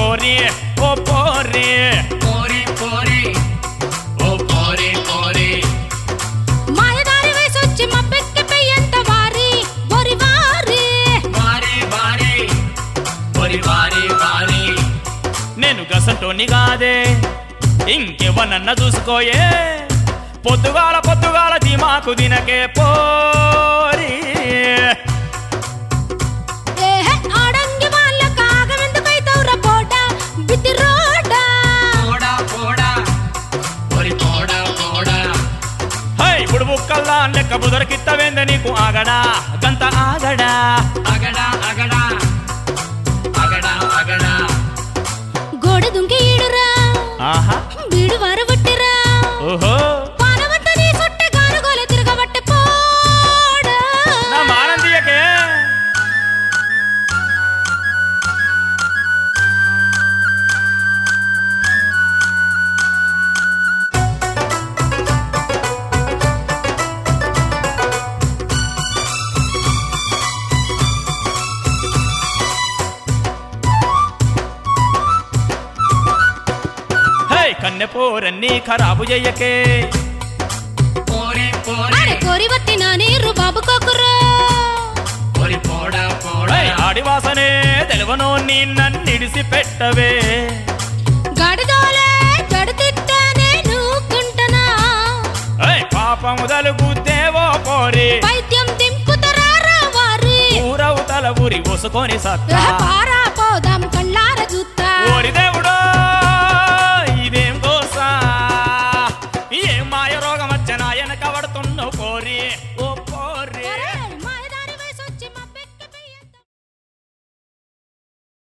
పోరి ఓ పోరి పోరి పోరి ఓ పోరి పోరి మాయదారి వయసొచ్చి మబ్బెక్కి పెయ్యంత వారి ఒరి వారి వారి వారి పోరి వారి వారి నేను గసంటోని కాదే ఇంకెవనన్న చూసుకోయే పొద్దుగాల పొద్దుగాల దిమాకు దినకే పోరి ఏహే ఆడంగి వాళ్ళ కాగమెందుకైతవురా బోట బితి రోడా పోడా పోడా పోరి పోడా పోడా హై ఇప్పుడు బుక్కల్లా లెక్క బుదరకిత్తవేంద నీకు ఆగడా గంత ఆగడా అగడా అగడా అగడా అగడా గోడ దుంకి ఈడురా ఆహా బీడు వారబట్టిరా ఓహో పానవంత నీ సుట్టె గానుగోలె తిరగబట్టె పోడా నా మానందియకే హై కన్నె పోరన్ని ఖరాబు చెయ్యకే పోరి పోరి అరే కోరి వత్తిన నీరు బాబు కోకురా పోరి పోడా పోడా హై ఆడివాసనే తెలవనో నీ నన్నిడిసి పెట్టవే గడిదోలే గడితిట్టనే నూకుంటనా హై పాపము తలుగుద్దేవో పోరి వైద్యం దింపుతరా వారి ఊరవు తల ఊరి పోసుకొని సత్తా పారా పోదాం కండ